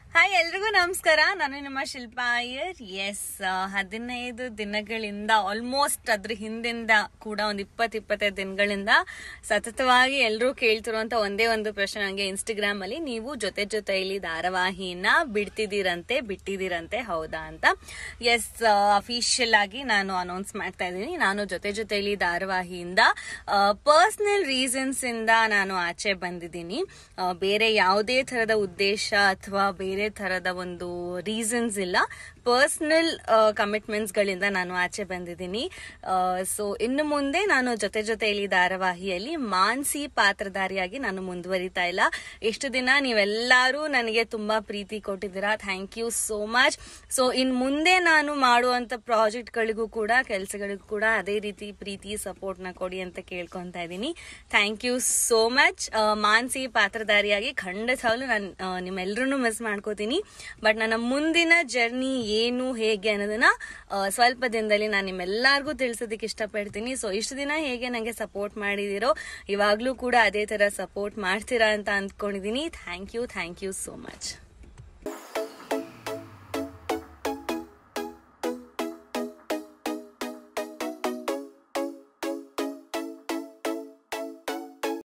hi ಎಲ್ರಿಗೂ ನಮಸ್ಕಾರ ನಾನು ನಿಮ್ಮ ಶಿಲ್ಪಾ ಅಯ್ಯರ್ ಎಸ್ ಹದಿನೈದು ದಿನಗಳಿಂದ ಆಲ್ಮೋಸ್ಟ್ ಅದ್ರ ಹಿಂದಿಂದ ಕೂಡ ಒಂದು ಇಪ್ಪತ್ ಇಪ್ಪತ್ತೈದು ದಿನಗಳಿಂದ ಸತತವಾಗಿ ಎಲ್ಲರೂ ಕೇಳ್ತಿರುವಂತ ಒಂದೇ ಒಂದು ಪ್ರಶ್ನೆ ನನಗೆ ಇನ್ಸ್ಟಾಗ್ರಾಮ್ ಅಲ್ಲಿ ನೀವು ಜೊತೆ ಜೊತೆಯಲ್ಲಿ ಧಾರಾವಾಹಿನ ಬಿಡ್ತಿದ್ದೀರಂತೆ ಬಿಟ್ಟಿದ್ದೀರಂತೆ ಹೌದಾ ಅಂತ ಎಸ್ ಅಫಿಷಿಯಲ್ ಆಗಿ ನಾನು ಅನೌನ್ಸ್ ಮಾಡ್ತಾ ಇದ್ದೀನಿ ನಾನು ಜೊತೆ ಜೊತೆಯಲ್ಲಿ ಧಾರಾವಾಹಿಯಿಂದ ಪರ್ಸನಲ್ ರೀಸನ್ಸ್ ಇಂದ ನಾನು ಆಚೆ ಬಂದಿದ್ದೀನಿ ಆ, ಬೇರೆ ಯಾವುದೇ ತರದ ಉದ್ದೇಶ ಅಥವಾ ಬೇರೆ ತರದ ಒಂದು ರೀಸನ್ಸ್ ಇಲ್ಲ ಪರ್ಸನಲ್ ಕಮಿಟ್ಮೆಂಟ್ಸ್ ಗಳಿಂದ ನಾನು ಆಚೆ ಬಂದಿದ್ದೀನಿ ಸೊ ಇನ್ನು ಮುಂದೆ ನಾನು ಜೊತೆ ಜೊತೆಯಲ್ಲಿ ಧಾರಾವಾಹಿಯಲ್ಲಿ ಮಾನ್ಸಿ ಪಾತ್ರಧಾರಿಯಾಗಿ ನಾನು ಮುಂದುವರಿತಾ ಇಲ್ಲ ಇಷ್ಟು ದಿನ ನೀವೆಲ್ಲರೂ ನನಗೆ ತುಂಬಾ ಪ್ರೀತಿ ಕೊಟ್ಟಿದ್ದೀರಾ thank you so much so ಇನ್ ಮುಂದೆ ನಾನು ಮಾಡುವಂತ ಪ್ರಾಜೆಕ್ಟ್ಗಳಿಗೂ ಕೂಡ ಕೆಲಸಗಳಿಗೂ ಕೂಡ ಅದೇ ರೀತಿ ಪ್ರೀತಿ ಸಪೋರ್ಟ್ ನ ಕೊಡಿ ಅಂತ ಕೇಳ್ಕೊಂತಾ ಇದ್ದೀನಿ thank you so much Mansi ಪಾತ್ರಧಾರಿಯಾಗಿ ಖಂಡಿತವಾಗ್ಲೂ ನಾನು ನಿಮ್ಮೆಲ್ಲರೂ ಮಿಸ್ ಮಾಡ್ಕೋತೀನಿ ಬಟ್ ನನ್ನ ಮುಂದಿನ ಜರ್ನಿ ಏನು ಹೇಗೆ ಅನ್ನೋದನ್ನ ಆ, ಸ್ವಲ್ಪ ದಿನದಲ್ಲಿ ನಾನು ನಿಮ್ಮೆಲ್ಲರಿಗೂ ತಿಳಿಸೋದಕ್ಕೆ ಇಷ್ಟಪಡ್ತೀನಿ ಸೊ ಇಷ್ಟು ದಿನ ಹೇಗೆ ನನಗೆ ಸಪೋರ್ಟ್ ಮಾಡಿದಿರೋ ಇವಾಗ್ಲೂ ಕೂಡ ಅದೇ ತರ ಸಪೋರ್ಟ್ ಮಾಡ್ತೀರಾ ಅಂತ ಅಂದ್ಕೊಂಡಿದ್ದೀನಿ thank you thank you so much